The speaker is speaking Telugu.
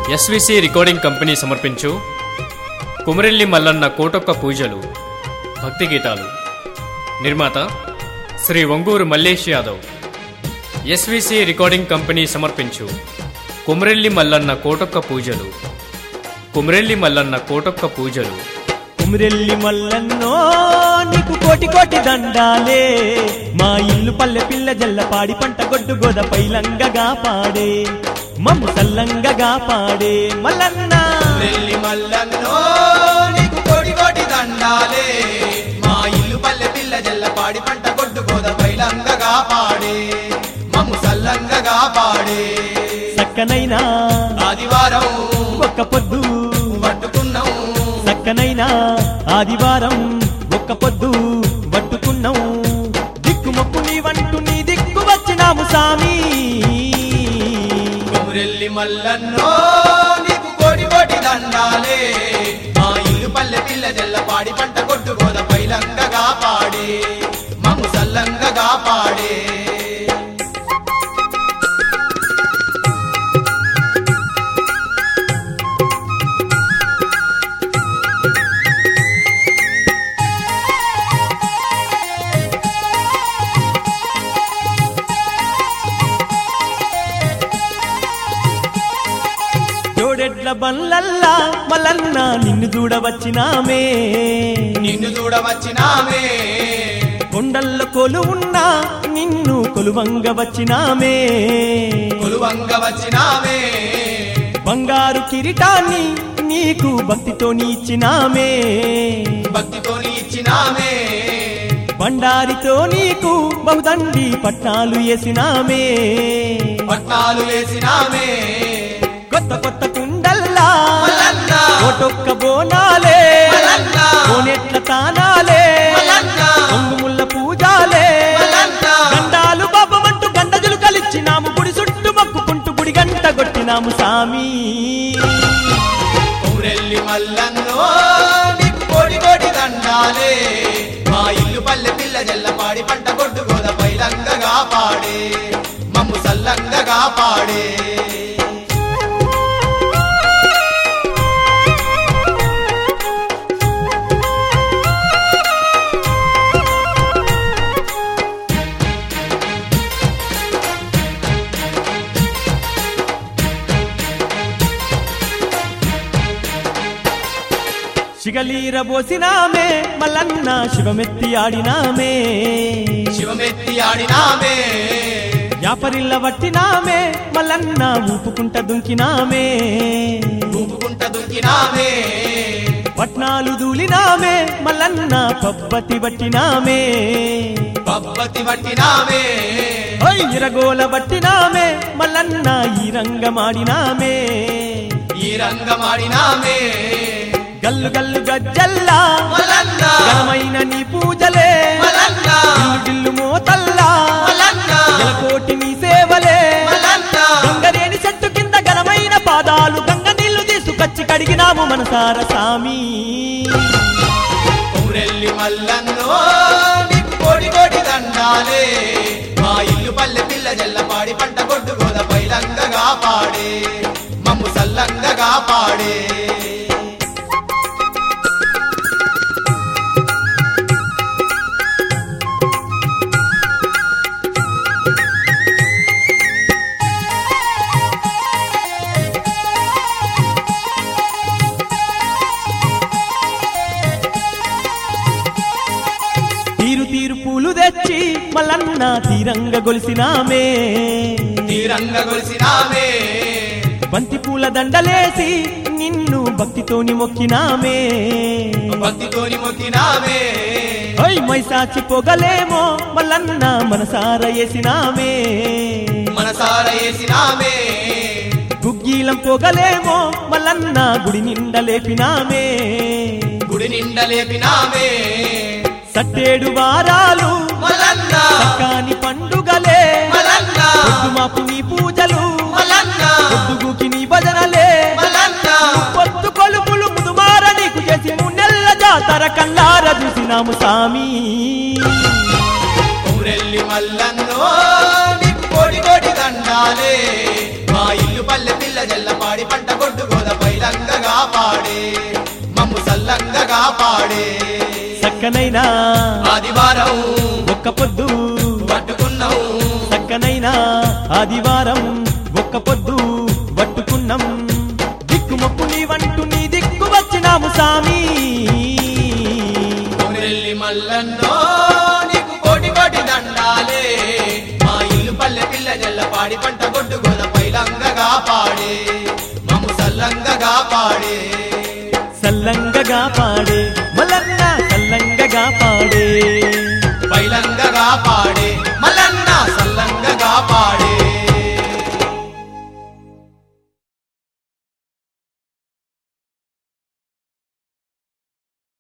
ఎస్విసి రికార్డింగ్ కంపెనీ సమర్పించు కుమరెల్లి మల్లన్న కోటొక్క పూజలు భక్తి గీతాలు నిర్మాత Sri Vanguru Mallesh Yadav SVC recording company సమర్పించు కుమరెల్లి మల్లన్న కోటొక్క పూజలు కుమరెల్లి మల్లన్న కోటొక్క పూజలు కుమిరెల్లి మల్లన్నో నీకు కోటి కోటి దండాలే మా ఇల్లు పల్లె పిల్ల జల్ల పాడి పంట గొడ్డు గోద పైలంగగా పాడే మమ్ము సల్లంగగా పాడే మల్లన్న నెల్లి మల్లన్నో నీకు కోటి కోటి దండాలే మా ఇల్లు పల్లె పిల్ల జల్ల పాడి పంట కొట్టు గోద పైలంగగా పాడే మమ్ము సల్లంగగా పాడే సక్కనైనా ఆదివారం ఒక్క పొద్దు పట్టుకున్నాం సక్కనైనా ఆదివారం ఒక్క పొద్దు పట్టుకున్నాం దిక్కుమొక్కు నీ వంటు నీ దిక్కు వచ్చినాము సామి కొమురెల్లి మల్లన్నో నీకు కోటి కోటి దండాలే మా ఇల్లు పల్లె పిల్ల జల్ల పాడి పంట కొట్టు గోద పైలంగగా పాడే మమ్ము సల్లంగగా పాడే జోడెడ్ల బండ్లల్లా మల్లన్న నిన్ను చూడవచ్చినామే నిన్ను చూడవచ్చినామే కొండల్లో కొలు ఉన్నా నిన్ను కొలువంగ వచ్చినామే కొలువంగ వచ్చినామే బంగారు కిరీటాన్ని నీకు భక్తితో ఇచ్చినామే భక్తితోని ఇచ్చినామే బండారితో నీకు బహుదండి పట్నాలు వేసినామే పట్నాలు వేసినామే కొత్త కొత్త కుండల్లా మల్లన్న కోటొక్క బోనాలే మల్లన్న కోనెట్ల తానాలే మల్లన్న ముల్ల పూజాలే మల్లన్న గండాలు బాబమంటూ గండజులు కలిచ్చినాము గుడి చుట్టూ మొక్కుకుంటూ గుడి గంట కొట్టినాము సామి ఊరెల్లి మల్లన్నో నీకు కోడి కోడి దండాలే మా ఇల్లు పల్లె పిల్ల జల్ల పాడి పంట కొట్టు గోద పైలంగగా పాడే మమ్ము సల్లంగగా పాడే శిగలీర పోసినామే మల్లన్న శివమెత్తి ఆడినామే శివమెత్తి ఆడినామే యాపరిల్ల వట్టినామే మల్లన్న ఊపుకుంట దుంకినామే ఊపుకుంట దుంకినామే పట్నాలు దూలినామే మల్లన్న పబ్బతి వట్టినామే పబ్బతి పట్టినామే ఓయ్ ఇరగోల వట్టినామే మల్లన్న ఈ రంగమాడినామే ఈ రంగమాడినామే గల్లు గల్లు గజ్జల్లా మల్లన్న ఘనమైన నీ పూజలే మల్లన్న గిల్లు గిల్లు మోతల్లా మల్లన్న కోటి నీ సేవలే మల్లన్న గంగరేని చెట్టు కింద ఘనమైన పాదాలు గంగ నీళ్లు తీసుకొచ్చి కడిగినాము మనసార సామి ఊరెల్లి మల్లన్నో నీకు కోడి కోడి దండాలే మా ఇల్లు పల్లె పిల్ల జల్ల పాడి పంట కొట్టు గోద పైలంగగా పాడే మమ్ము సల్లంగగా పాడే తీరు తీరు పూలు తెచ్చి మల్లన్న తీరంగ గొలిసినామే తీరంగ గొలిసినామే బంతి పూల దండలేసి నిన్ను భక్తితోని మొక్కినామే భక్తితోని మొక్కినామే ఓయ్ మైసాచి పొగలేమో మల్లన్న మనసార వేసినామే మనసార వేసినామే గుగ్గీలం పొగలేమో మల్లన్న గుడి నిండ లేపినామే గుడి నిండ లేపినామే సట్టేడు వారాలు మల్లన్న కాని పండుగలే మల్లన్న మాపు నీ పూజలు మల్లన్న పొద్దుగుకి నీ భజనలే మల్లన్న పొద్దు కొలుపులు ముదుమార నీకు చేసి మున్నెల్ల జాతర కల్లార చూసినాము సామి ఊరెల్లి మల్లన్నో నీకు కోడి కోడి దండాలే మా ఇల్లు పల్లె పిల్ల పిల్ల జల్ల పాడి పంట కొట్టు గోద పైలంగగా పాడే మమ్ము సల్లంగగా పాడే చక్కనైనా ఆదివారం ఒక్క పొద్దు పట్టుకున్నావు చక్కనైనా ఆదివారం ఒక్క పొద్దు పట్టుకున్నాం దిక్కుమొక్కు నీ వంటు నీ దిక్కు వచ్చినాము సామి కొమిరెల్లి మల్లన్నో నీకు కోటి కోటి దండాలే మా ఇల్లు పల్లె పిల్ల జల్ల పాడి పంట కొట్టు గోద పైలంగగా పాడే మమ్ము సల్లంగగా పాడే సల్లంగగా పాడే మల్లన్న సల్లంగగా పాడే